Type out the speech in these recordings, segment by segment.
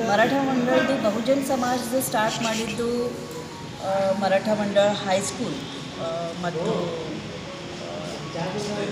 ಮರಾಠ ಮಂಡಳದ್ದು ಬಹುಜನ್ ಸಮಾಜದ ಸ್ಟಾರ್ಟ್ ಮಾಡಿದ್ದು ಆ, ಮರಾಠ ಮಂಡಳ ಹೈಸ್ಕೂಲ್ ಆ, ಮತ್ತು ಆ,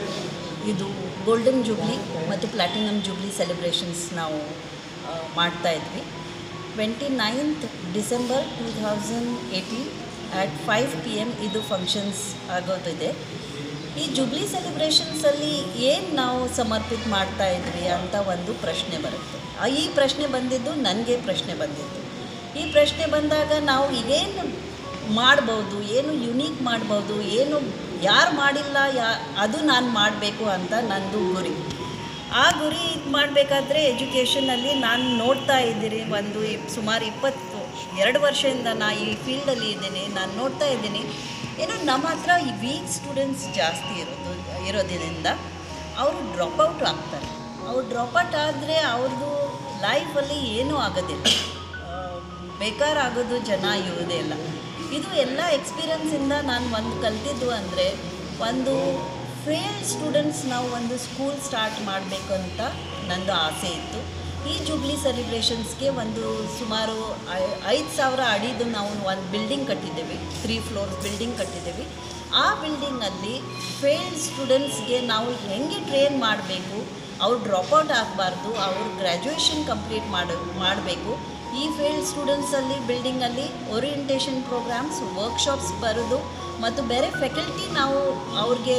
ಇದು ಗೋಲ್ಡನ್ ಜೂಬ್ಲಿ ಮತ್ತು ಪ್ಲಾಟಿನಮ್ ಜೂಬ್ಲಿ ಸೆಲೆಬ್ರೇಷನ್ಸ್ ನಾವು ಆ, ಮಾಡ್ತಾ ಇದ್ವಿ twenty ninth December two thousand eighteen at five P M ಇದು ಫಂಕ್ಷನ್ಸ್ ಆಗೋದಿದೆ ಈ ಜುಬ್ಲಿ ಸೆಲೆಬ್ರೇಷನ್ಸಲ್ಲಿ ಏನು ನಾವು ಸಮರ್ಪಿತ ಮಾಡ್ತಾ ಇದ್ವಿ ಅಂತ ಒಂದು ಪ್ರಶ್ನೆ ಬರುತ್ತೆ ಆ ಈ ಪ್ರಶ್ನೆ ಬಂದಿದ್ದು ನನಗೆ ಪ್ರಶ್ನೆ ಬಂದಿತ್ತು ಈ ಪ್ರಶ್ನೆ ಬಂದಾಗ ನಾವು ಇದೇನು ಮಾಡ್ಬೋದು ಏನು ಯುನೀಕ್ ಮಾಡ್ಬೋದು ಏನು ಯಾರು ಮಾಡಿಲ್ಲ ಯಾ ಅದು ನಾನು ಮಾಡಬೇಕು ಅಂತ ನಂದು ಗುರಿ ಆ ಗುರಿ ಇದು ಮಾಡಬೇಕಾದ್ರೆ ಎಜುಕೇಷನಲ್ಲಿ ನಾನು ನೋಡ್ತಾ ಇದ್ದೀನಿ ಒಂದು ಇಪ್- ಸುಮಾರು ಇಪ್ಪತ್ತು ಎರಡು ವರ್ಷದಿಂದ ನಾ ಈ ಫೀಲ್ಡಲ್ಲಿ ಇದ್ದೀನಿ ನಾನು ನೋಡ್ತಾ ಇದ್ದೀನಿ ಏನೋ ನಮ್ಮ ಹತ್ರ ಈ ವೀಕ್ ಸ್ಟೂಡೆಂಟ್ಸ್ ಜಾಸ್ತಿ ಇರೋದು ಇರೋದ್ರಿಂದ ಅವರು ಡ್ರಾಪ್ಔಟ್ ಆಗ್ತಾರೆ ಅವ್ರು ಡ್ರಾಪ್ಔಟ್ ಆದರೆ ಅವ್ರದ್ದು ಲೈಫಲ್ಲಿ ಏನೂ ಆಗೋದಿಲ್ಲ ಆ, ಬೇಕಾರ ಆಗೋದು ಜನ ಇರೋದೇ ಇಲ್ಲ ಇದು ಎಲ್ಲ ಎಕ್ಸ್ಪೀರಿಯನ್ಸಿಂದ ನಾನು ಒಂದು ಕಲ್ತಿದ್ದು ಅಂದರೆ ಒಂದು ಫೇಲ್ ಸ್ಟೂಡೆಂಟ್ಸ್ ನಾವು ಒಂದು ಸ್ಕೂಲ್ ಸ್ಟಾರ್ಟ್ ಮಾಡಬೇಕು ಅಂತ ನಂದು ಆಸೆ ಇತ್ತು ಈ ಜೂಬ್ಲಿ ಸೆಲೆಬ್ರೇಷನ್ಸ್ಗೆ ಒಂದು ಸುಮಾರು ಐದು ಸಾವಿರ ಅಡಿದು ನಾವು ಒಂದು ಬಿಲ್ಡಿಂಗ್ ಕಟ್ಟಿದ್ದೇವೆ ತ್ರೀ ಫ್ಲೋರ್ಸ್ ಬಿಲ್ಡಿಂಗ್ ಕಟ್ಟಿದ್ದೇವೆ ಆ ಬಿಲ್ಡಿಂಗಲ್ಲಿ ಫೇಲ್ಡ್ ಸ್ಟೂಡೆಂಟ್ಸ್ಗೆ ನಾವು ಹೆಂಗೆ ಟ್ರೈನ್ ಮಾಡಬೇಕು ಅವ್ರು ಡ್ರಾಪ್ಔಟ್ ಆಗಬಾರ್ದು ಅವ್ರು ಗ್ರ್ಯಾಜುಯೇಷನ್ ಕಂಪ್ಲೀಟ್ ಮಾಡ ಮಾಡಬೇಕು ಈ ಫೇಲ್ಡ್ ಸ್ಟೂಡೆಂಟ್ಸಲ್ಲಿ ಬಿಲ್ಡಿಂಗಲ್ಲಿ ಓರಿಯೆಂಟೇಷನ್ ಪ್ರೋಗ್ರಾಮ್ಸ್ ವರ್ಕ್ಶಾಪ್ಸ್ ಬರೋದು ಮತ್ತು ಬೇರೆ ಫೆಕಲ್ಟಿ ನಾವು ಅವ್ರಿಗೆ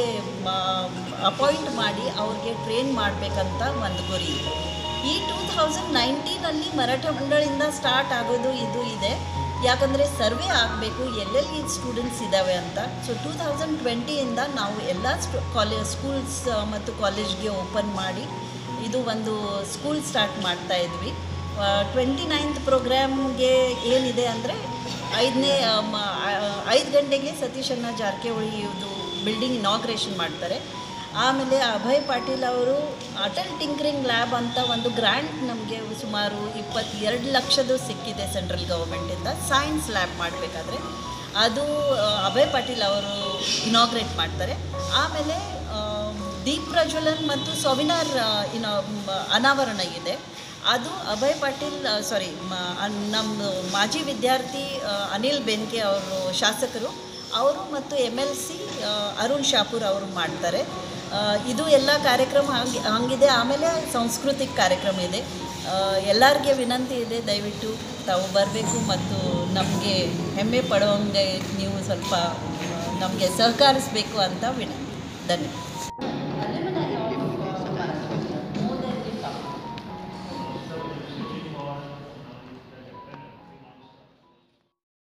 ಅಪಾಯಿಂಟ್ ಮಾಡಿ ಅವ್ರಿಗೆ ಟ್ರೈನ್ ಮಾಡಬೇಕಂತ ಒಂದು ಗುರಿ ಇದೆ ಈ ಟೂ ಥೌಸಂಡ್ ನೈನ್ಟೀನಲ್ಲಿ ಮರಾಠ ಮಂಡಳಿಂದ ಸ್ಟಾರ್ಟ್ ಆಗೋದು ಇದು ಇದೆ ಯಾಕಂದರೆ ಸರ್ವೆ ಆಗಬೇಕು ಎಲ್ಲೆಲ್ಲಿ ಸ್ಟೂಡೆಂಟ್ಸ್ ಇದ್ದಾವೆ ಅಂತ ಸೊ ಟೂ ತೌಸಂಡ್ ಟ್ವೆಂಟಿಯಿಂದ ನಾವು ಎಲ್ಲ ಸ್ಟು ಕಾಲೇಜ್ ಸ್ಕೂಲ್ಸ್ ಮತ್ತು ಕಾಲೇಜ್ಗೆ ಓಪನ್ ಮಾಡಿ ಇದು ಒಂದು ಸ್ಕೂಲ್ ಸ್ಟಾರ್ಟ್ ಮಾಡ್ತಾ ಇದ್ವಿ ಟ್ವೆಂಟಿ ನೈನ್ತ್ ಪ್ರೋಗ್ರಾಮ್ಗೆ ಏನಿದೆ ಅಂದರೆ ಐದನೇ ಐದು ಗಂಟೆಗೆ ಸತೀಶ್ ಅಣ್ಣ ಜಾರಕಿಹೊಳಿ ಇದು ಬಿಲ್ಡಿಂಗ್ ಇನಾಗ್ರೇಷನ್ ಮಾಡ್ತಾರೆ ಆಮೇಲೆ ಅಭಯ್ ಪಾಟೀಲ್ ಅವರು ಅಟಲ್ ಟಿಂಕರಿಂಗ್ ಲ್ಯಾಬ್ ಅಂತ ಒಂದು ಗ್ರ್ಯಾಂಟ್ ನಮಗೆ ಸುಮಾರು ಇಪ್ಪತ್ತೆರಡು ಲಕ್ಷದ್ದು ಸಿಕ್ಕಿದೆ ಸೆಂಟ್ರಲ್ ಗೌರ್ಮೆಂಟಿಂದ ಸೈನ್ಸ್ ಲ್ಯಾಬ್ ಮಾಡಬೇಕಾದ್ರೆ ಅದು ಆ, ಅಭಯ್ ಪಾಟೀಲ್ ಅವರು ಇನಾಗ್ರೇಟ್ ಮಾಡ್ತಾರೆ ಆಮೇಲೆ ಆ, ದೀಪ್ ಪ್ರಜ್ವಲನ್ ಮತ್ತು ಸೊವಿನಾರ್ ಇನೋ ಅನಾವರಣ ಇದೆ ಅದು ಅಭಯ್ ಪಾಟೀಲ್ ಸಾರಿ ನಮ್ಮ ಮಾಜಿ ವಿದ್ಯಾರ್ಥಿ ಆ, ಅನಿಲ್ ಬೆನ್ಕೆ ಅವರು ಶಾಸಕರು ಅವರು ಮತ್ತು M L C Arun Shapur ಅವರು ಮಾಡ್ತಾರೆ ಆ, ಇದು ಎಲ್ಲ ಕಾರ್ಯಕ್ರಮ ಹಂಗೆ ಹಂಗಿದೆ ಆಮೇಲೆ ಸಾಂಸ್ಕೃತಿಕ ಕಾರ್ಯಕ್ರಮ ಇದೆ ಆ, ಎಲ್ಲರಿಗೆ ವಿನಂತಿ ಇದೆ ದಯವಿಟ್ಟು ತಾವು ಬರಬೇಕು ಮತ್ತು ನಮಗೆ ಹೆಮ್ಮೆ ಪಡುವಂಗೆ ನೀವು ಸ್ವಲ್ಪ ನಮಗೆ ಸಹಕರಿಸಬೇಕು ಅಂತ ವಿನಂತಿ ಧನ್ಯವಾದ